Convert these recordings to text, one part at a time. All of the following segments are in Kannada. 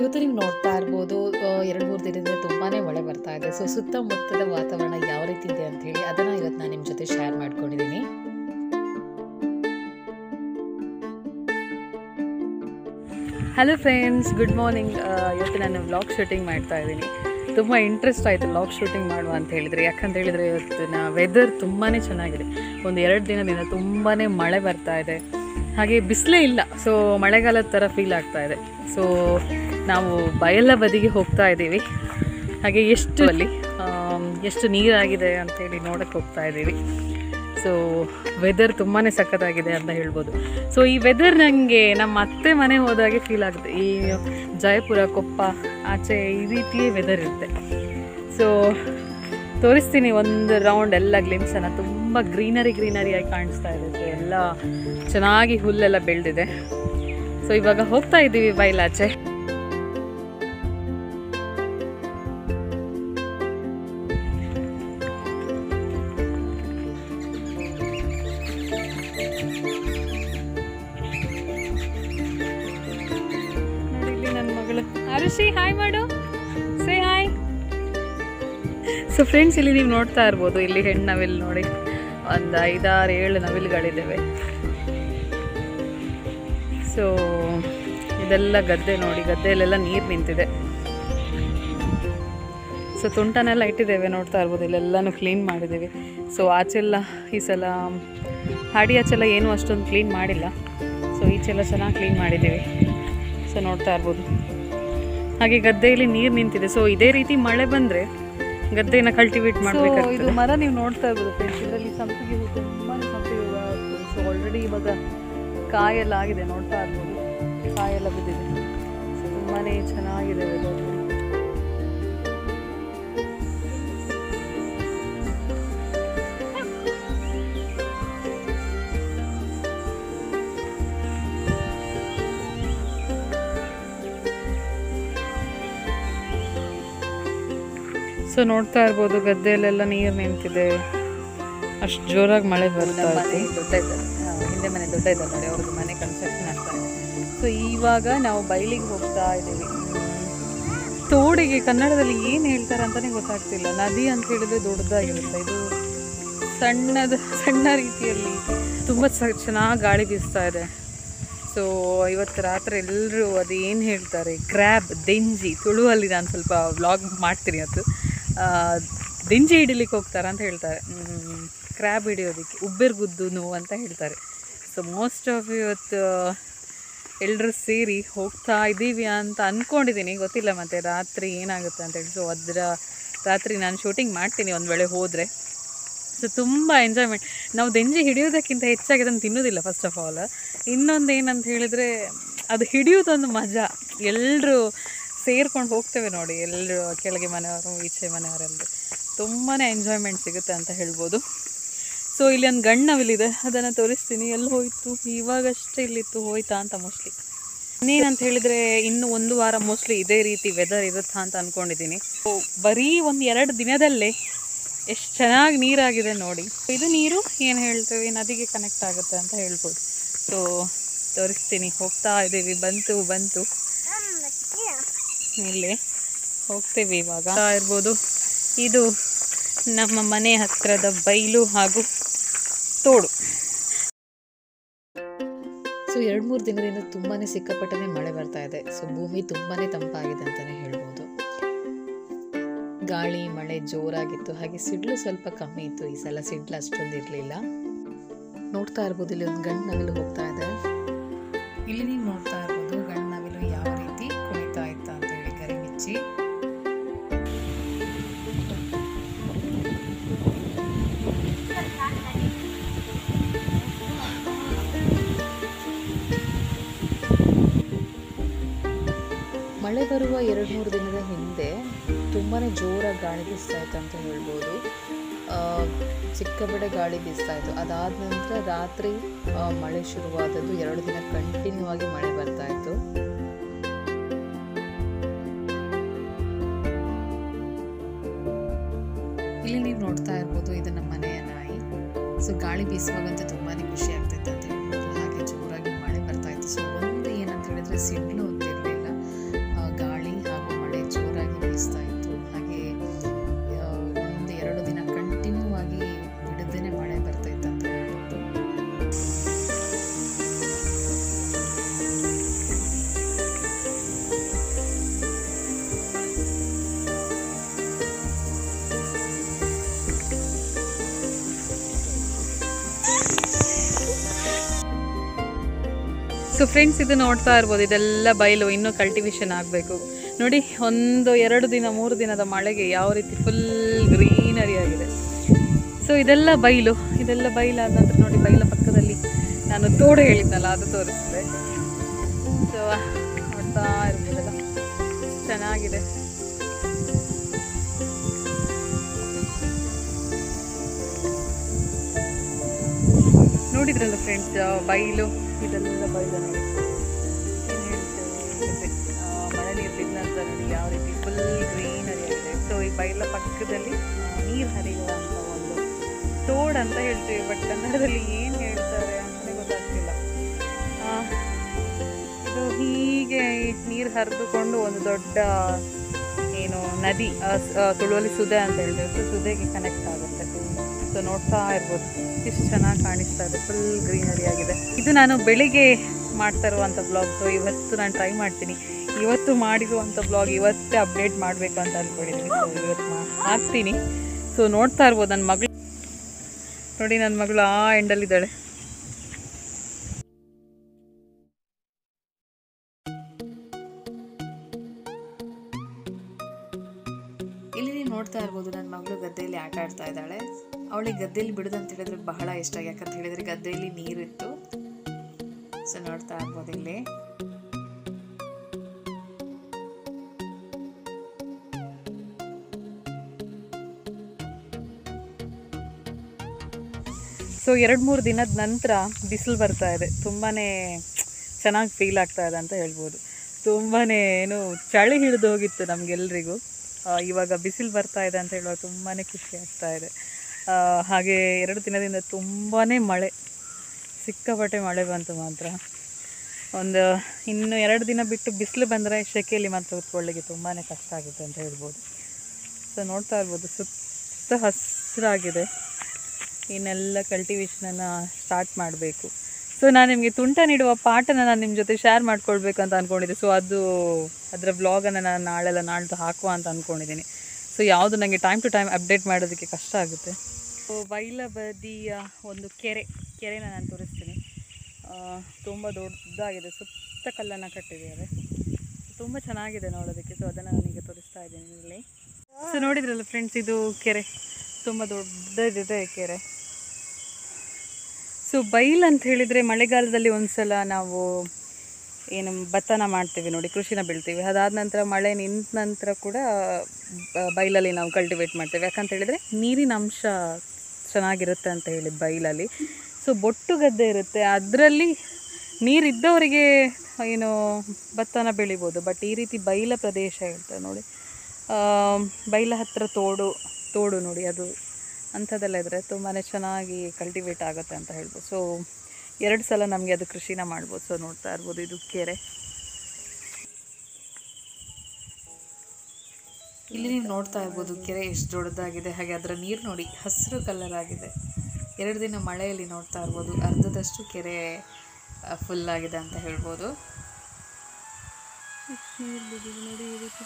ಇವತ್ತು ನೀವು ನೋಡ್ತಾ ಇರ್ಬೋದು ಎರಡು ಮೂರು ದಿನದಿಂದ ತುಂಬಾ ಮಳೆ ಬರ್ತಾ ಇದೆ ಸೊ ಸುತ್ತಮುತ್ತದ ವಾತಾವರಣ ಯಾವ ರೀತಿ ಇದೆ ಅಂತ ಹೇಳಿ ಅದನ್ನು ಇವತ್ತು ನಾನು ನಿಮ್ಮ ಜೊತೆ ಶೇರ್ ಮಾಡ್ಕೊಂಡಿದ್ದೀನಿ ಹಲೋ ಫ್ರೆಂಡ್ಸ್ ಗುಡ್ ಮಾರ್ನಿಂಗ್ ಇವತ್ತು ನಾನು ವ್ಲಾಗ್ ಶೂಟಿಂಗ್ ಮಾಡ್ತಾ ಇದ್ದೀನಿ ತುಂಬ ಇಂಟ್ರೆಸ್ಟ್ ಆಯಿತು ವ್ಲಾಗ್ ಶೂಟಿಂಗ್ ಮಾಡುವ ಅಂತ ಹೇಳಿದರೆ ಯಾಕಂತ ಹೇಳಿದರೆ ಇವತ್ತಿನ ವೆದರ್ ತುಂಬಾ ಚೆನ್ನಾಗಿದೆ ಒಂದು ಎರಡು ದಿನದಿಂದ ತುಂಬಾ ಮಳೆ ಬರ್ತಾ ಇದೆ ಹಾಗೆ ಬಿಸಿಲೇ ಇಲ್ಲ ಸೊ ಮಳೆಗಾಲದ ಥರ ಫೀಲ್ ಆಗ್ತಾ ಇದೆ ಸೊ ನಾವು ಬಯಲ ಬದಿಗೆ ಹೋಗ್ತಾ ಇದ್ದೀವಿ ಹಾಗೆ ಎಷ್ಟು ಅಲ್ಲಿ ಆಮ್, ಎಷ್ಟು ನೀರಾಗಿದೆ ಅಂತೇಳಿ ನೋಡಕ್ಕೆ ಹೋಗ್ತಾ ಇದ್ದೀವಿ ಸೊ ವೆದರ್ ತುಂಬಾ ಸಖತ್ತಾಗಿದೆ ಅಂತ ಹೇಳ್ಬೋದು ಸೊ ಈ ವೆದರ್ ನನಗೆ ನಮ್ಮ ಅತ್ತೆ ಮನೆ ಹೋದಾಗೆ ಫೀಲ್ ಆಗುತ್ತೆ ಈ ಜಯಪುರ ಕೊಪ್ಪ ಆಚೆ ಈ ರೀತಿಯೇ ವೆದರ್ ಇರುತ್ತೆ ಸೊ ತೋರಿಸ್ತೀನಿ ಒಂದು ರೌಂಡ್ ಎಲ್ಲ ಗ್ಲಿಮ್ಸನ್ನು ತುಂಬ ಗ್ರೀನರಿ ಗ್ರೀನರಿಯಾಗಿ ಕಾಣಿಸ್ತಾ ಇದೆ ಸೊ ಎಲ್ಲ ಚೆನ್ನಾಗಿ ಹುಲ್ಲೆಲ್ಲ ಬೆಳೆದಿದೆ ಸೊ ಇವಾಗ ಹೋಗ್ತಾ ಇದ್ದೀವಿ ಬಯಲಾಚೆ ನೋಡಿ ಇಲ್ಲಿ ನನ್ನ ಮಗಳು ಆರುಷಿ ಹಾಯ್ ಮಾಡು ಸೇ ಹಾಯ್ ಸೊ ಫ್ರೆಂಡ್ಸ್ ಇಲ್ಲಿ ನೀವು ನೋಡ್ತಾ ಇರ್ಬೋದು ಇಲ್ಲಿ ಹೆಣ್ಣು ನವಿಲ್ ನೋಡಿ ಒಂದು ಐದಾರು ಏಳು ನವಿಲುಗಳಿದ್ದಾವೆ ಸೊ ಇದೆಲ್ಲ ಗದ್ದೆ ನೋಡಿ ಗದ್ದೆಯಲ್ಲೆಲ್ಲ ನೀರು ನಿಂತಿದೆ ಸೊ ತುಂಟನೆಲ್ಲ ಇಟ್ಟಿದ್ದೇವೆ ನೋಡ್ತಾ ಇರ್ಬೋದು ಇಲ್ಲೆಲ್ಲನೂ ಕ್ಲೀನ್ ಮಾಡಿದ್ದೀವಿ ಸೊ ಆಚೆಲ್ಲ ಈ ಸಲ ಹಾಡಿ ಆಚೆಲ್ಲ ಏನೂ ಅಷ್ಟೊಂದು ಕ್ಲೀನ್ ಮಾಡಿಲ್ಲ ಸೊ ಈಚೆಲ್ಲ ಚೆನ್ನಾಗಿ ಕ್ಲೀನ್ ಮಾಡಿದ್ದೀವಿ ಸೊ ನೋಡ್ತಾ ಇರ್ಬೋದು ಹಾಗೆ ಗದ್ದೆಯಲ್ಲಿ ನೀರು ನಿಂತಿದೆ ಸೊ ಇದೇ ರೀತಿ ಮಳೆ ಬಂದರೆ ಗದ್ದೆನ ಕಲ್ಟಿವೇಟ್ ಮಾಡಬೇಕು ಇದು ಮರ ನೀವು ನೋಡ್ತಾ ಇರ್ಬೋದು ಫ್ರೆಂಡ್ಸ್ ಇದರಲ್ಲಿ ಸಂಪಿಗೆ ಹೂ ತುಂಬಾ ಸಂಪಿಗೆ ಹೂವು ಸೊ ಆಲ್ರೆಡಿ ಇವಾಗ ಕಾಯೆಲ್ಲ ಆಗಿದೆ ನೋಡ್ತಾ ಇರ್ಬೋದು ಕಾಯೆಲ್ಲ ಬಿದ್ದಿದೆ ಸೊ ತುಂಬಾ ಚೆನ್ನಾಗಿದೆ weather. ಸೊ ನೋಡ್ತಾ ಇರ್ಬೋದು ಗದ್ದೆಯಲ್ಲೆಲ್ಲ ನೀರು ನಿಂತಿದೆ ಅಷ್ಟು ಜೋರಾಗಿ ಮಳೆ ಬರ್ತಾ ಮನೆ ಇದೆ ದೊಡ್ಡ ಇದ್ದಾರೆ ಹಿಂದೆ ಮನೆ ದೊಡ್ಡ ಇದ್ದಾರೆ ನೋಡಿ ಅವ್ರದ್ದು ಮನೆ ಕನ್ಸ್ಟ್ರಕ್ಷನ್ ಆಗ್ತಾ ಇದೆ ಸೊ ಇವಾಗ ನಾವು ಬಯಲಿಗೆ ಹೋಗ್ತಾ ಇದ್ದೀವಿ ತೋಡಿಗೆ ಕನ್ನಡದಲ್ಲಿ ಏನು ಹೇಳ್ತಾರೆ ಅಂತಲೇ ಗೊತ್ತಾಗ್ತಿಲ್ಲ ನದಿ ಅಂತ ಹೇಳಿದ್ರೆ ದೊಡ್ಡದಾಗಿರುತ್ತೆ ಇದು ಸಣ್ಣದ ಸಣ್ಣ ರೀತಿಯಲ್ಲಿ ತುಂಬ ಚೆನ್ನಾಗಿ ಗಾಳಿ ಬೀಸ್ತಾ ಇದೆ ಸೊ ಇವತ್ತು ರಾತ್ರಿ ಎಲ್ಲರೂ ಅದು ಏನು ಹೇಳ್ತಾರೆ ಕ್ರ್ಯಾಬ್ ದೆಂಜಿ ತುಳುವಲ್ಲಿ ನಾನು ಸ್ವಲ್ಪ ವ್ಲಾಗ್ ಮಾಡ್ತೀನಿ ಅದು ಆ, ದೆಂಜಿ ಹಿಡಿಲಿಕ್ಕೆ ಹೋಗ್ತಾರೆ ಅಂತ ಹೇಳ್ತಾರೆ ಕ್ರ್ಯಾಬ್ ಹಿಡಿಯೋದಕ್ಕೆ ಉಬ್ಬೆರ್ಗುದ್ದುನು ಅಂತ ಹೇಳ್ತಾರೆ ಸೊ ಮೋಸ್ಟ್ ಆಫ್ ಇವತ್ತು ಎಲ್ಲರೂ ಸೇರಿ ಹೋಗ್ತಾ ಇದ್ದೀವಿ ಅಂತ ಅಂದ್ಕೊಂಡಿದ್ದೀನಿ ಗೊತ್ತಿಲ್ಲ ಮತ್ತು ರಾತ್ರಿ ಏನಾಗುತ್ತೆ ಅಂತ ಹೇಳಿ ಸೊ ಅದರ ರಾತ್ರಿ ನಾನು ಶೂಟಿಂಗ್ ಮಾಡ್ತೀನಿ ಒಂದು ವೇಳೆ ಹೋದರೆ ಸೊ ತುಂಬ ಎಂಜಾಯ್ಮೆಂಟ್ ನಾವು ದೆಂಜಿ ಹಿಡಿಯೋದಕ್ಕಿಂತ ಹೆಚ್ಚಾಗಿ ಅದನ್ನು ತಿನ್ನೋದಿಲ್ಲ ಫಸ್ಟ್ ಆಫ್ ಆಲ್ ಇನ್ನೊಂದು ಏನಂತ ಹೇಳಿದರೆ ಅದು ಹಿಡಿಯೋದೊಂದು ಮಜಾ ಎಲ್ಲರೂ ಸೇರ್ಕೊಂಡು ಹೋಗ್ತೇವೆ ನೋಡಿ ಎಲ್ಲರೂ ಕೆಳಗೆ ಮನೆಯವರು ಈಚೆ ಮನೆಯವರೆಲ್ಲರೂ ತುಂಬಾ ಎಂಜಾಯ್ಮೆಂಟ್ ಸಿಗುತ್ತೆ ಅಂತ ಹೇಳ್ಬೋದು ಸೊ ಇಲ್ಲಿ ಒಂದು ಗಣ್ಣವಿಲಿದೆ ಅದನ್ನು ತೋರಿಸ್ತೀನಿ ಎಲ್ಲಿ ಹೋಯಿತು ಇವಾಗಷ್ಟೇ ಇಲ್ಲಿತ್ತು ಹೋಯ್ತಾ ಅಂತ ಮೋಸ್ಟ್ಲಿ ಇನ್ನೇನಂತ ಹೇಳಿದರೆ ಇನ್ನು ಒಂದು ವಾರ ಮೋಸ್ಟ್ಲಿ ಇದೇ ರೀತಿ ವೆದರ್ ಇರುತ್ತಾ ಅಂತ ಅಂದ್ಕೊಂಡಿದ್ದೀನಿ ಸೊ ಬರೀ ಒಂದು ಎರಡು ದಿನದಲ್ಲೇ ಎಷ್ಟು ಚೆನ್ನಾಗಿ ನೀರಾಗಿದೆ ನೋಡಿ ಇದು ನೀರು ಏನು ಹೇಳ್ತೇವೆ ನದಿಗೆ ಕನೆಕ್ಟ್ ಆಗುತ್ತೆ ಅಂತ ಹೇಳ್ಬೋದು ಸೊ ತೋರಿಸ್ತೀನಿ ಹೋಗ್ತಾ ಇದ್ದೀವಿ ಬಂತು ಬಂತು ಇಲ್ಲಿ ಹೋಗ್ತೇವೆ ಇವಾಗ ಹೋಗ್ತಾ ಇರ್ಬೋದು ಇದು ನಮ್ಮ ಮನೆ ಹತ್ತಿರದ ಬೈಲು ಹಾಗೂ ತೋಡು ಸೊ ಎರಡು ಮೂರು ದಿನದಿಂದ ತುಂಬಾ ಸಿಕ್ಕಾಪಟ್ಟನೆ ಮಳೆ ಬರ್ತಾ ಇದೆ ಸೊ ಭೂಮಿ ತುಂಬಾ ತಂಪಾಗಿದೆ ಅಂತಲೇ ಹೇಳ್ಬೋದು ಗಾಳಿ ಮಳೆ ಜೋರಾಗಿತ್ತು ಹಾಗೆ ಸಿಡ್ಲು ಸ್ವಲ್ಪ ಕಮ್ಮಿ ಇತ್ತು ಈ ಸಲ ಸಿಡ್ಲು ಅಷ್ಟೊಂದು ಇರಲಿಲ್ಲ ನೋಡ್ತಾ ಇರ್ಬೋದು ಇಲ್ಲಿ ಒಂದು ಗಂಡು ನವಿಲು ಹೋಗ್ತಾ ಇದೆ ಇಲ್ಲಿ ನೀವು ನೋಡ್ತಾ ಇರ್ಬೋದು ಗಂಡು ನವಿಲು ಯಾವ ರೀತಿ ಕುಣಿತಾ ಇತ್ತ ಅಂತ ಹೇಳಿ ಗರಿ ಮಿಚ್ಚಿ ಮಳೆ ಬರುವ ಎರಡು ಮೂರು ದಿನದ ಹಿಂದೆ ತುಂಬಾ ಜೋರಾಗಿ ಗಾಳಿ ಬೀಸ್ತಾ ಇತ್ತು ಅಂತ ಹೇಳ್ಬೋದು ಆ, ಸಿಕ್ಕಾಪಟ್ಟೆ ಗಾಳಿ ಬೀಸ್ತಾ ಇತ್ತು ಅದಾದ ನಂತರ ರಾತ್ರಿ ಆ, ಮಳೆ ಶುರುವಾದದ್ದು ಎರಡು ದಿನ ಕಂಟಿನ್ಯೂ ಆಗಿ ಮಳೆ ಬರ್ತಾ ಇತ್ತು ಇಲ್ಲಿ ನೀವು ನೋಡ್ತಾ ಇರ್ಬೋದು ಇದು ನಮ್ಮ ಮನೆಯ ನಾಯಿ ಸೊ ಗಾಳಿ ಬೀಸುವಾಗಂತೂ ತುಂಬಾ ಖುಷಿ ಆಗ್ತಿತ್ತು ಅಂತ ಹೇಳ್ಬೋದು ಹಾಗೆ ಜೋರಾಗಿ ಮಳೆ ಬರ್ತಾ ಇತ್ತು ಸೊ ಒಂದು ಏನಂತ ಹೇಳಿದ್ರೆ ಸಿಡ್ಲು ಅಂತ ಇರಲಿಲ್ಲ ಗಾಳಿ ಸೊ ಫ್ರೆಂಡ್ಸ್ ಇದು ನೋಡ್ತಾ ಇರ್ಬೋದು ಇದೆಲ್ಲ ಬಯಲು ಇನ್ನೂ ಕಲ್ಟಿವೇಶನ್ ಆಗಬೇಕು ನೋಡಿ ಒಂದು ಎರಡು ದಿನ ಮೂರು ದಿನದ ಮಳೆಗೆ ಯಾವ ರೀತಿ ಫುಲ್ ಗ್ರೀನರಿ ಆಗಿದೆ ಸೊ ಇದೆಲ್ಲ ಬಯಲು ಇದೆಲ್ಲ ಬಯಲಾದ ನಂತರ ನೋಡಿ ಬಯಲ ಪಕ್ಕದಲ್ಲಿ ನಾನು ತೋಡು ಹೇಳಿದ್ನಲ್ಲ ಅದು ತೋರಿಸಿದೆ ಸೊ ನೋಡ್ತಾ ಇರ್ಬೋದಲ್ಲ ಚೆನ್ನಾಗಿದೆ ನೋಡಿದ್ರಲ್ಲ ಫ್ರೆಂಡ್ಸ್ ಬೈಲು ಇದೆಲ್ಲ ಬೈಲು ನೋಡಿ ಏನ್ ಹೇಳ್ತೇವೆ, ಆ, ಮಳೆ ನೀರು ಬಿದ್ದ ನಂತರ ನೋಡಿ ಯಾವ ರೀತಿ ಫುಲ್ ಗ್ರೀನರಿ ಆಗಿದೆ ಸೊ ಈ ಬೈಲ ಪಕ್ಕದಲ್ಲಿ ನೀರು ಹರಿಯುವಂಥ ಒಂದು ತೋಡ್ ಅಂತ ಹೇಳ್ತೀವಿ ಬಟ್ ಕನ್ನಡದಲ್ಲಿ ಏನು ಹೇಳ್ತಾರೆ ಅಂತಲೇ ಗೊತ್ತಾಗ್ತಿಲ್ಲ ಆ, ಇದು ಹೀಗೆ ನೀರು ಹರಿದುಕೊಂಡು ಒಂದು ದೊಡ್ಡ ಏನು ನದಿ ಆ, ಸ್- ಆ, ತುಳುವಲ್ಲಿ ಸುದೆ ಅಂತ ಹೇಳ್ತೇವೆ ಸೊ ಸುದೆಗೆ ಕನೆಕ್ಟ್ ಆಗುತ್ತೆ ಸೊ ನೋಡ್ತಾ ಇರ್ಬೋದು ಇಷ್ಟು ಚೆನ್ನಾಗಿ ಕಾಣಿಸ್ತಾ ಇದೆ ಫುಲ್ ಗ್ರೀನರಿ ಆಗಿದೆ ಇದು ನಾನು ಬೆಳಿಗ್ಗೆ ಮಾಡ್ತಾ ಇರುವಂಥ ಬ್ಲಾಗ್ ಸೊ ಇವತ್ತು ನಾನು ಟ್ರೈ ಮಾಡ್ತೀನಿ ಇವತ್ತು ಮಾಡಿರುವಂಥ ಬ್ಲಾಗ್ ಇವತ್ತೇ ಅಪ್ಡೇಟ್ ಮಾಡಬೇಕು ಅಂತ ಅಂದ್ಕೊಂಡಿದ್ದೀನಿ ಸೊ ಇವತ್ತು ಮಾ ಹಾಕ್ತೀನಿ ಸೊ ನೋಡ್ತಾ ಇರ್ಬೋದು ನನ್ನ ಮಗಳು ನೋಡಿ ನನ್ನ ಮಗಳು ಆ ಎಂಡಲ್ಲಿದ್ದಾಳೆ ಇಲ್ಲಿ ನೀವು ನೋಡ್ತಾ ಇರ್ಬೋದು ನನ್ನ ಮಗಳು ಗದ್ದೆಯಲ್ಲಿ ಆಟ ಆಡ್ತಾ ಇದ್ದಾಳೆ ಅವಳಿಗೆ ಗದ್ದೆಯಲ್ಲಿ ಬಿಡೋದಂತ ಹೇಳಿದ್ರೆ ಬಹಳ ಇಷ್ಟ ಯಾಕಂತ ಹೇಳಿದ್ರೆ ಗದ್ದೆಯಲ್ಲಿ ನೀರಿತ್ತು ಸೊ ನೋಡ್ತಾ ಇರ್ಬೋದು ಇಲ್ಲಿ ಸೊ ಎರಡು ಮೂರು ದಿನದ ನಂತರ ಬಿಸಿಲು ಬರ್ತಾ ಇದೆ ತುಂಬಾ ಚೆನ್ನಾಗಿ ಫೀಲ್ ಆಗ್ತಾ ಇದೆ ಅಂತ ಹೇಳ್ಬೋದು ತುಂಬಾ ಏನು ಚಳಿ ಹಿಡಿದು ಹೋಗಿತ್ತು ನಮಗೆಲ್ರಿಗೂ ಇವಾಗ ಬಿಸಿಲು ಬರ್ತಾ ಇದೆ ಅಂತ ಹೇಳುವಾಗ ತುಂಬಾ ಖುಷಿ ಆಗ್ತಾ ಇದೆ ಆ, ಹಾಗೆ ಎರಡು ದಿನದಿಂದ ತುಂಬಾ ಮಳೆ ಸಿಕ್ಕಾಪಟ್ಟೆ ಮಳೆ ಬಂತು ಮಾತ್ರ ಒಂದು ಇನ್ನು ಎರಡು ದಿನ ಬಿಟ್ಟು ಬಿಸಿಲು ಬಂದರೆ ಸೆಕೆಯಲ್ಲಿ ಮಾತ್ರ ಕೂತ್ಕೊಳ್ಳಿಕ್ಕೆ ತುಂಬಾ ಕಷ್ಟ ಆಗುತ್ತೆ ಅಂತ ಹೇಳ್ಬೋದು ಸೊ ನೋಡ್ತಾ ಇರ್ಬೋದು ಸುತ್ತ ಹಸಿರಾಗಿದೆ ಇನ್ನೆಲ್ಲ ಕಲ್ಟಿವೇಷನನ್ನು ಸ್ಟಾರ್ಟ್ ಮಾಡಬೇಕು ಸೊ ನಾನು ನಿಮಗೆ ತುಂಟ ನೀಡುವ ಪಾಠನ ನಾನು ನಿಮ್ಮ ಜೊತೆ ಶೇರ್ ಮಾಡ್ಕೊಳ್ಬೇಕು ಅಂತ ಅಂದ್ಕೊಂಡಿದ್ದೆ ಸೊ ಅದು ಅದರ ಬ್ಲಾಗನ್ನು ನಾನು ನಾಳೆಲ್ಲ ನಾಳ್ದು ಹಾಕುವ ಅಂತ ಅಂದ್ಕೊಂಡಿದ್ದೀನಿ ಸೊ ಯಾವುದು ನನಗೆ ಟೈಮ್ ಟು ಟೈಮ್ ಅಪ್ಡೇಟ್ ಮಾಡೋದಕ್ಕೆ ಕಷ್ಟ ಆಗುತ್ತೆ ಸೊ ಬೈಲ ಬದಿಯ ಒಂದು ಕೆರೆ ಕೆರೆನ ನಾನು ತೋರಿಸ್ತೀನಿ ತುಂಬ ದೊಡ್ಡದಾಗಿದೆ ಸುತ್ತ ಕಲ್ಲನ್ನು ಕಟ್ಟಿದ್ದಾರೆ ತುಂಬ ಚೆನ್ನಾಗಿದೆ ನೋಡೋದಕ್ಕೆ ಸೊ ಅದನ್ನು ನಾನೀಗ ತೋರಿಸ್ತಾ ಇದ್ದೀನಿ ಇಲ್ಲಿ ಸೊ ನೋಡಿದ್ರಲ್ಲ ಫ್ರೆಂಡ್ಸ್ ಇದು ಕೆರೆ ತುಂಬ ದೊಡ್ಡದಿದೆ ಕೆರೆ ಸೊ ಬೈಲ್ ಅಂತ ಹೇಳಿದರೆ ಮಳೆಗಾಲದಲ್ಲಿ ಒಂದ್ಸಲ ನಾವು ಏನು ಭತ್ತನ ಮಾಡ್ತೀವಿ ನೋಡಿ ಕೃಷಿನ ಬೆಳಿತೀವಿ ಅದಾದ ನಂತರ ಮಳೆ ನಿಂತ ನಂತರ ಕೂಡ ಬ- ಬೈಲಲ್ಲಿ ನಾವು ಕಲ್ಟಿವೇಟ್ ಮಾಡ್ತೇವೆ ಯಾಕಂತ ಹೇಳಿದರೆ ನೀರಿನ ಅಂಶ ಚೆನ್ನಾಗಿರುತ್ತೆ ಅಂತ ಹೇಳಿ ಬೈಲಲ್ಲಿ ಸೊ ಬೊಟ್ಟು ಗದ್ದೆ ಇರುತ್ತೆ ಅದರಲ್ಲಿ ನೀರಿದ್ದವರಿಗೆ ಏನು ಭತ್ತನ ಬೆಳಿಬೋದು ಬಟ್ ಈ ರೀತಿ ಬೈಲ ಪ್ರದೇಶ ಇರ್ತದೆ ನೋಡಿ ಆ, ಬೈಲ ಹತ್ತಿರ ತೋಡು ತೋಡು ನೋಡಿ ಅದು ಅಂಥದ್ದೆಲ್ಲ ಇದ್ದರೆ ತುಂಬಾ ಚೆನ್ನಾಗಿ ಕಲ್ಟಿವೇಟ್ ಆಗುತ್ತೆ ಅಂತ ಹೇಳ್ಬೋದು ಸೊ ಎರಡು ಸಲ ನಮಗೆ ಅದು ಕೃಷಿನ ಮಾಡ್ಬೋದು ಸೊ ನೋಡ್ತಾ ಇರ್ಬೋದು ಇದು ಕೆರೆ ಇಲ್ಲಿ ನೀವು ನೋಡ್ತಾ ಇರ್ಬೋದು ಕೆರೆ ಎಷ್ಟು ದೊಡ್ಡದಾಗಿದೆ ಹಾಗೆ ಅದರ ನೀರು ನೋಡಿ ಹಸಿರು ಕಲರ್ ಆಗಿದೆ ಎರಡು ದಿನ ಮಳೆಯಲ್ಲಿ ನೋಡ್ತಾ ಇರ್ಬೋದು ಅರ್ಧದಷ್ಟು ಕೆರೆ ಫುಲ್ ಆಗಿದೆ ಅಂತ ಹೇಳ್ಬೋದು ನೋಡಿ ಈ ರೀತಿ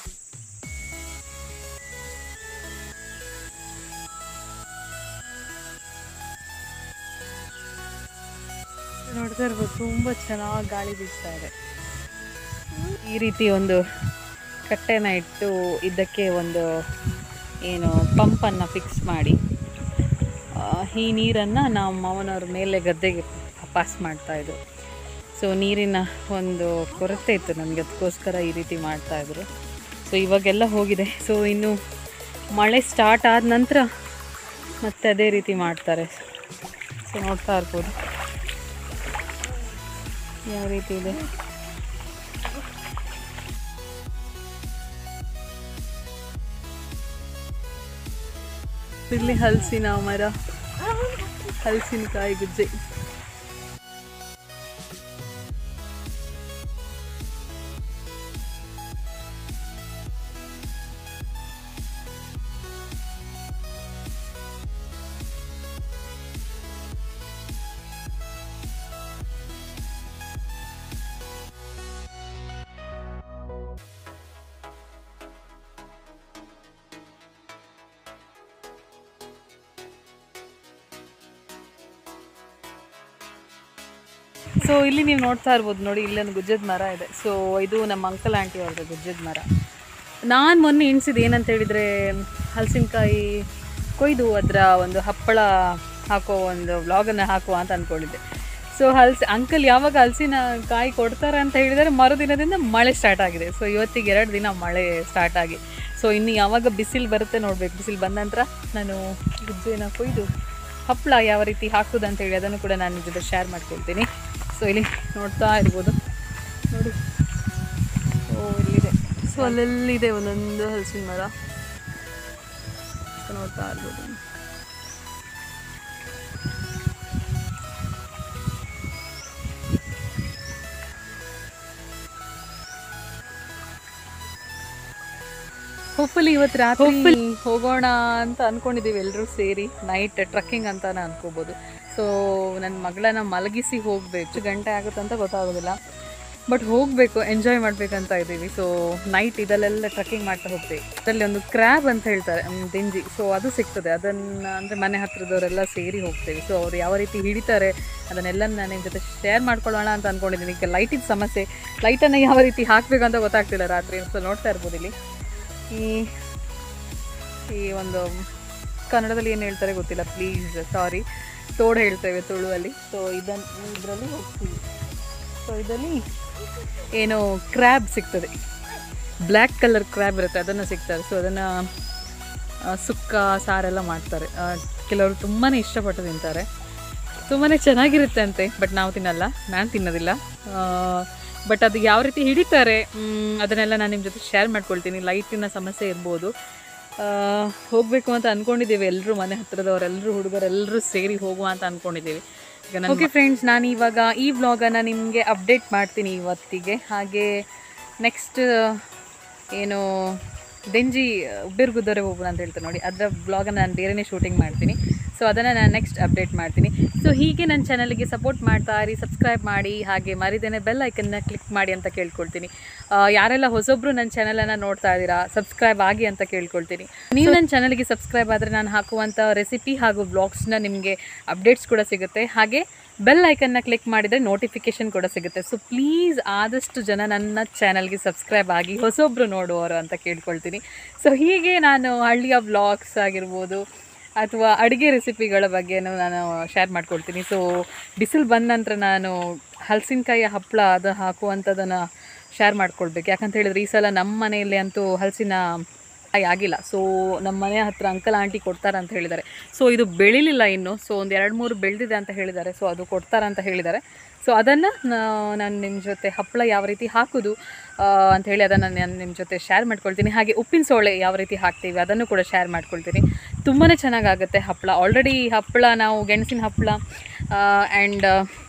ನೋಡ್ತಾ ಇರ್ಬೋದು ತುಂಬ ಚೆನ್ನಾಗಿ ಗಾಳಿ ಬೀಸ್ತಾ ಇದೆ ಈ ರೀತಿ ಒಂದು ಕಟ್ಟೆನ ಇಟ್ಟು ಇದಕ್ಕೆ ಒಂದು ಏನು ಪಂಪನ್ನು ಫಿಕ್ಸ್ ಮಾಡಿ ಆ, ಈ ನೀರನ್ನು ನಾವು ಮಾವನವ್ರ ಮೇಲೆ ಗದ್ದೆಗೆ ಪಾಸ್ ಮಾಡ್ತಾಯಿದ್ರು ಸೊ ನೀರಿನ ಒಂದು ಕೊರತೆ ಇತ್ತು ನಮಗೆ ಅದಕ್ಕೋಸ್ಕರ ಈ ರೀತಿ ಮಾಡ್ತಾಯಿದ್ರು ಸೊ ಇವಾಗೆಲ್ಲ ಹೋಗಿದೆ ಸೊ ಇನ್ನು ಮಳೆ ಸ್ಟಾರ್ಟ್ ಆದ ನಂತರ ಮತ್ತೆ ಅದೇ ರೀತಿ ಮಾಡ್ತಾರೆ ಸೊ ನೋಡ್ತಾ ಇರ್ಬೋದು ಯಾವ ರೀತಿ ಇದೆ ಇಲ್ಲಿ ಹಲಸಿನ ಮರ ಹಲಸಿನಕಾಯಿ ಗುಜ್ಜೆ ಸೊ ಇಲ್ಲಿ ನೀವು ನೋಡ್ತಾ ಇರ್ಬೋದು ನೋಡಿ ಇಲ್ಲೊಂದು ಗುಜ್ಜದ ಮರ ಇದೆ ಸೊ ಇದು ನಮ್ಮ ಅಂಕಲ್ ಆಂಟಿ ಅವ್ರದ್ದು ಗುಜ್ಜದ ಮರ ನಾನು ಮೊನ್ನೆ ಎಣಿಸಿದ್ದು ಏನಂತ ಹೇಳಿದರೆ ಹಲಸಿನಕಾಯಿ ಕೊಯ್ದು ಅದರ ಒಂದು ಹಪ್ಪಳ ಹಾಕೋ ಒಂದು ವ್ಲಾಗನ್ನು ಹಾಕುವ ಅಂತ ಅಂದ್ಕೊಂಡಿದ್ದೆ ಸೊ ಹಲ್ಸ್ ಅಂಕಲ್ ಯಾವಾಗ ಹಲಸಿನ ಕಾಯಿ ಕೊಡ್ತಾರೆ ಅಂತ ಹೇಳಿದರೆ ಮರುದಿನದಿಂದ ಮಳೆ ಸ್ಟಾರ್ಟ್ ಆಗಿದೆ ಸೊ ಇವತ್ತಿಗೆ ಎರಡು ದಿನ ಮಳೆ ಸ್ಟಾರ್ಟ್ ಆಗಿ ಸೊ ಇನ್ನು ಯಾವಾಗ ಬಿಸಿಲು ಬರುತ್ತೆ ನೋಡಬೇಕು ಬಿಸಿಲು ಬಂದ ನಂತರ ನಾನು ಗುಜ್ಜೆನ ಕೊಯ್ದು ಹಪ್ಪಳ ಯಾವ ರೀತಿ ಹಾಕೋದು ಅಂತ ಹೇಳಿ ಅದನ್ನು ಕೂಡ ನಾನು ನಿಮ್ಮ ಜೊತೆ ಶೇರ್ ಮಾಡ್ಕೊಳ್ತೀನಿ ಸೊ ಇಲ್ಲಿ ನೋಡ್ತಾ ಇರ್ಬೋದು ನೋಡಿ ಓ ಇಲ್ಲಿದೆ ಸೊ ಅಲ್ಲೆಲ್ಲಿದೆ ಒಂದೊಂದು ಹಲಸಿನ ಮರ ಸೊ ನೋಡ್ತಾ ಇರ್ಬೋದು ಹೋಪ್ಫುಲಿ ಇವತ್ತು ರಾತ್ರಿ ಹೋಗೋಣ ಅಂತ ಅನ್ಕೊಂಡಿದ್ದೀವಿ ಎಲ್ಲರೂ ಸೇರಿ ನೈಟ್ ಟ್ರಕ್ಕಿಂಗ್ ಅಂತಾನೆ ಅನ್ಕೋಬೋದು ಸೊ ನನ್ನ ಮಗಳನ್ನ ಮಲಗಿಸಿ ಹೋಗ್ಬೇಕು ಎಷ್ಟು ಗಂಟೆ ಆಗುತ್ತೆ ಅಂತ ಗೊತ್ತಾಗೋದಿಲ್ಲ ಬಟ್ ಹೋಗಬೇಕು ಎಂಜಾಯ್ ಮಾಡ್ಬೇಕಂತ ಇದ್ದೀವಿ ಸೊ ನೈಟ್ ಇದಲ್ಲೆಲ್ಲ ಟ್ರಕ್ಕಿಂಗ್ ಮಾಡ್ತಾ ಹೋಗ್ತೀವಿ ಅದರಲ್ಲಿ ಒಂದು ಕ್ರ್ಯಾಬ್ ಅಂತ ಹೇಳ್ತಾರೆ ಮ್, ದಿಂಜಿ ಸೊ ಅದು ಸಿಗ್ತದೆ ಅದನ್ನು ಅಂದರೆ ಮನೆ ಹತ್ರದವರೆಲ್ಲ ಸೇರಿ ಹೋಗ್ತೀವಿ ಸೊ ಅವ್ರು ಯಾವ ರೀತಿ ಹಿಡಿತಾರೆ ಅದನ್ನೆಲ್ಲ ನಾನು ನಿಮ್ಮ ಜೊತೆ ಶೇರ್ ಮಾಡ್ಕೊಳ್ಳೋಣ ಅಂತ ಅಂದ್ಕೊಂಡಿದ್ದೀನಿ ಈಗ ಲೈಟಿನ ಸಮಸ್ಯೆ ಲೈಟನ್ನು ಯಾವ ರೀತಿ ಹಾಕಬೇಕು ಅಂತ ಗೊತ್ತಾಗ್ತಿಲ್ಲ ರಾತ್ರಿ ಸೊ ನೋಡ್ತಾ ಇರ್ಬೋದು ಇಲ್ಲಿ ಈ ಈ ಒಂದು ಕನ್ನಡದಲ್ಲಿ ಏನು ಹೇಳ್ತಾರೆ ಗೊತ್ತಿಲ್ಲ ಪ್ಲೀಸ್ ಸಾರಿ ತೋಡು ಹೇಳ್ತೇವೆ ತುಳುವಲ್ಲಿ ಸೊ ಇದನ್ನು ಇದರಲ್ಲಿ ಹೋಗ್ತೀವಿ ಸೊ ಇದರಲ್ಲಿ ಏನೋ ಕ್ರ್ಯಾಬ್ ಸಿಗ್ತದೆ ಬ್ಲ್ಯಾಕ್ ಕಲರ್ ಕ್ರ್ಯಾಬ್ ಇರುತ್ತೆ ಅದನ್ನು ಸಿಗ್ತಾರೆ ಸೊ ಅದನ್ನು ಸುಕ್ಕ ಸಾರೆಲ್ಲ ಮಾಡ್ತಾರೆ ಆ, ಕೆಲವರು ತುಂಬಾ ಇಷ್ಟಪಟ್ಟು ತಿಂತಾರೆ ತುಂಬಾ ಚೆನ್ನಾಗಿರುತ್ತೆ ಅಂತೆ ಬಟ್ ನಾವು ತಿನ್ನಲ್ಲ ನಾನು ತಿನ್ನೋದಿಲ್ಲ ಬಟ್ ಅದು ಯಾವ ರೀತಿ ಹಿಡಿತಾರೆ ಮ್, ಅದನ್ನೆಲ್ಲ ನಾನು ನಿಮ್ಮ ಜೊತೆ ಶೇರ್ ಮಾಡ್ಕೊಳ್ತೀನಿ ಲೈಟಿನ ಸಮಸ್ಯೆ ಇರ್ಬೋದು ಹೋಗಬೇಕು ಅಂತ ಅಂದ್ಕೊಂಡಿದ್ದೀವಿ ಎಲ್ಲರೂ ಮನೆ ಹತ್ರದವರೆಲ್ಲರೂ ಹುಡುಗರೆಲ್ಲರೂ ಸೇರಿ ಹೋಗುವ ಅಂತ ಅಂದ್ಕೊಂಡಿದ್ದೀವಿ ಈಗ ಓಕೆ ಫ್ರೆಂಡ್ಸ್ ನಾನು ಇವಾಗ ಈ ವ್ಲಾಗನ್ನು ನಿಮಗೆ ಅಪ್ಡೇಟ್ ಮಾಡ್ತೀನಿ ಇವತ್ತಿಗೆ ಹಾಗೆ ನೆಕ್ಸ್ಟ್ ಏನು ದೆಂಜಿ ಉಬ್ಬಿರ್ಗುದ್ದರೆ ಹೋಗೋಣ ಅಂತ ಹೇಳ್ತಾರೆ ನೋಡಿ ಅದರ ಬ್ಲಾಗನ್ನು ನಾನು ಬೇರೆನೇ ಶೂಟಿಂಗ್ ಮಾಡ್ತೀನಿ ಸೊ ಅದನ್ನು ನಾನು ನೆಕ್ಸ್ಟ್ ಅಪ್ಡೇಟ್ ಮಾಡ್ತೀನಿ ಸೊ ಹೀಗೆ ನನ್ನ ಚಾನಲ್ಗೆ ಸಪೋರ್ಟ್ ಮಾಡ್ತಾ ಇರಿ ಸಬ್ಸ್ಕ್ರೈಬ್ ಮಾಡಿ ಹಾಗೆ ಮರಿದೇನೆ ಬೆಲ್ ಐಕನ್ನ ಕ್ಲಿಕ್ ಮಾಡಿ ಅಂತ ಕೇಳ್ಕೊಳ್ತೀನಿ ಆ, ಯಾರೆಲ್ಲ ಹೊಸೊಬ್ಬರು ನನ್ನ ಚಾನಲನ್ನು ನೋಡ್ತಾ ಇದ್ದೀರಾ ಸಬ್ಸ್ಕ್ರೈಬ್ ಆಗಿ ಅಂತ ಕೇಳ್ಕೊಳ್ತೀನಿ ನೀವು ನನ್ನ ಚಾನಲ್ಗೆ ಸಬ್ಸ್ಕ್ರೈಬ್ ಆದರೆ ನಾನು ಹಾಕುವಂಥ ರೆಸಿಪಿ ಹಾಗೂ ಬ್ಲಾಗ್ಸ್ನ ನಿಮಗೆ ಅಪ್ಡೇಟ್ಸ್ ಕೂಡ ಸಿಗುತ್ತೆ ಹಾಗೆ ಬೆಲ್ ಐಕನ್ನ ಕ್ಲಿಕ್ ಮಾಡಿದರೆ ನೋಟಿಫಿಕೇಶನ್ ಕೂಡ ಸಿಗುತ್ತೆ ಸೊ ಪ್ಲೀಸ್ ಆದಷ್ಟು ಜನ ನನ್ನ ಚಾನಲ್ಗೆ ಸಬ್ಸ್ಕ್ರೈಬ್ ಆಗಿ ಹೊಸೊಬ್ಬರು ನೋಡುವವರು ಅಂತ ಕೇಳ್ಕೊಳ್ತೀನಿ ಸೊ ಹೀಗೆ ನಾನು ಹಳ್ಳಿಯ ವ್ಲಾಗ್ಸ್ ಆಗಿರ್ಬೋದು ಅಥವಾ ಅಡುಗೆ ರೆಸಿಪಿಗಳ ಬಗ್ಗೆನೂ ನಾನು ಶೇರ್ ಮಾಡ್ಕೊಳ್ತೀನಿ ಸೊ ಬಿಸಿಲು ಬಂದ ನಂತರ ನಾನು ಹಲಸಿನಕಾಯಿ ಹಪ್ಪಳ ಅದು ಹಾಕುವಂಥದ್ದನ್ನು ಶೇರ್ ಮಾಡ್ಕೊಳ್ಬೇಕು ಯಾಕಂತ ಹೇಳಿದ್ರೆ ಈ ಸಲ ನಮ್ಮ ಮನೆಯಲ್ಲಿ ಅಂತೂ ಹಲಸಿನ ಕಾಯಿ ಆಗಿಲ್ಲ ಸೊ ನಮ್ಮ ಮನೆ ಹತ್ರ ಅಂಕಲ್ ಆಂಟಿ ಕೊಡ್ತಾರೆ ಅಂತ ಹೇಳಿದ್ದಾರೆ ಸೊ ಇದು ಬೆಳಿಲಿಲ್ಲ ಇನ್ನು ಸೊ ಒಂದು ಎರಡು ಮೂರು ಬೆಳೆದಿದೆ ಅಂತ ಹೇಳಿದ್ದಾರೆ ಸೊ ಅದು ಕೊಡ್ತಾರೆ ಅಂತ ಹೇಳಿದ್ದಾರೆ ಸೊ ಅದನ್ನು ನಾನು ನಿಮ್ಮ ಜೊತೆ ಹಪ್ಪಳ ಯಾವ ರೀತಿ ಹಾಕೋದು ಆ, ಅಂತ ಹೇಳಿ ಅದನ್ನು ನಾನು ನಿಮ್ಮ ಜೊತೆ ಶೇರ್ ಮಾಡ್ಕೊಳ್ತೀನಿ ಹಾಗೆ ಉಪ್ಪಿನ ಸೋಳೆ ಯಾವ ರೀತಿ ಹಾಕ್ತೀವಿ ಅದನ್ನು ಕೂಡ ಶೇರ್ ಮಾಡ್ಕೊಳ್ತೀನಿ ತುಂಬಾ ಚೆನ್ನಾಗಾಗುತ್ತೆ ಹಪ್ಪಳ ಆಲ್ರೆಡಿ ಹಪ್ಪಳ ನಾವು ಗೆಣಸಿನ ಹಪ್ಪಳ ಆ್ಯಂಡ್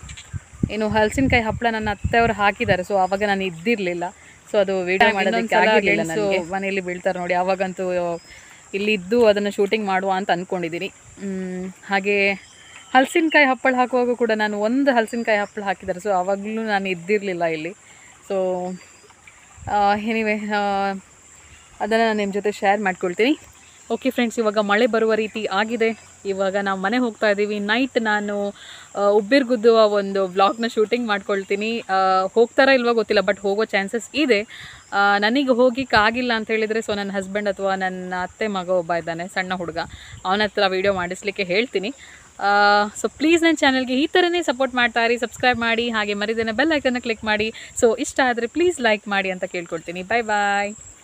ಏನು ಹಲಸಿನಕಾಯಿ ಹಪ್ಪಳ ನನ್ನ ಅತ್ತೆಯವರು ಹಾಕಿದ್ದಾರೆ ಸೊ ಆವಾಗ ನಾನು ಇದ್ದಿರಲಿಲ್ಲ ಸೊ ಅದು ವಿಡಿಯೋ ಮಾಡೋದಕ್ಕೆ ಆಗಿರಲಿಲ್ಲ ನನಗೆ ಮನೆಯಲ್ಲಿ ಬೀಳ್ತಾರೆ ನೋಡಿ ಆವಾಗಂತೂ ಇಲ್ಲಿ ಇದ್ದು ಅದನ್ನು ಶೂಟಿಂಗ್ ಮಾಡುವ ಅಂತ ಅಂದ್ಕೊಂಡಿದ್ದೀನಿ ಮ್, ಹಾಗೆ ಹಲಸಿನಕಾಯಿ ಹಪ್ಪಳ ಹಾಕುವಾಗ ಕೂಡ ನಾನು ಒಂದು ಹಲಸಿನಕಾಯಿ ಹಪ್ಪಳ ಹಾಕಿದ್ದಾರೆ ಸೊ ಆವಾಗಲೂ ನಾನು ಇದ್ದಿರಲಿಲ್ಲ ಇಲ್ಲಿ ಸೊ ಎನಿವೆ ಅದನ್ನು ನಾನು ನಿಮ್ಮ ಜೊತೆ ಶೇರ್ ಮಾಡ್ಕೊಳ್ತೀನಿ ಓಕೆ ಫ್ರೆಂಡ್ಸ್ ಇವಾಗ ಮಳೆ ಬರುವ ರೀತಿ ಆಗಿದೆ ಇವಾಗ ನಾವು ಮನೆ ಹೋಗ್ತಾ ಇದ್ದೀವಿ ನೈಟ್ ನಾನು ಆ, ಉಬ್ಬಿರ್ಗುದ್ದುವ ಒಂದು ವ್ಲಾಗ್ನ ಶೂಟಿಂಗ್ ಮಾಡ್ಕೊಳ್ತೀನಿ ಆ, ಹೋಗ್ತಾರಾ ಇಲ್ವಾ ಗೊತ್ತಿಲ್ಲ ಬಟ್ ಹೋಗೋ ಚಾನ್ಸಸ್ ಇದೆ ಆ, ನನಗೆ ಹೋಗಿಕ್ಕೆ ಆಗಿಲ್ಲ ಅಂತ ಹೇಳಿದರೆ ಸೊ ನನ್ನ ಹಸ್ಬೆಂಡ್ ಅಥವಾ ನನ್ನ ಅತ್ತೆ ಮಗ ಒಬ್ಬ ಇದ್ದಾನೆ ಸಣ್ಣ ಹುಡುಗ ಅವನ ಹತ್ರ ವೀಡಿಯೋ ಮಾಡಿಸ್ಲಿಕ್ಕೆ ಹೇಳ್ತೀನಿ ಸೊ ಪ್ಲೀಸ್ ನನ್ನ ಚಾನಲ್ಗೆ ಈ ಥರನೇ ಸಪೋರ್ಟ್ ಮಾಡ್ತಾ ಇರಿ ಸಬ್ಸ್ಕ್ರೈಬ್ ಮಾಡಿ ಹಾಗೆ ಮರಿದೇನೆ ಬೆಲ್ ಐಕನ್ನ ಕ್ಲಿಕ್ ಮಾಡಿ ಸೊ ಇಷ್ಟ ಆದರೆ ಪ್ಲೀಸ್ ಲೈಕ್ ಮಾಡಿ ಅಂತ ಕೇಳ್ಕೊಳ್ತೀನಿ ಬಾಯ್ ಬಾಯ್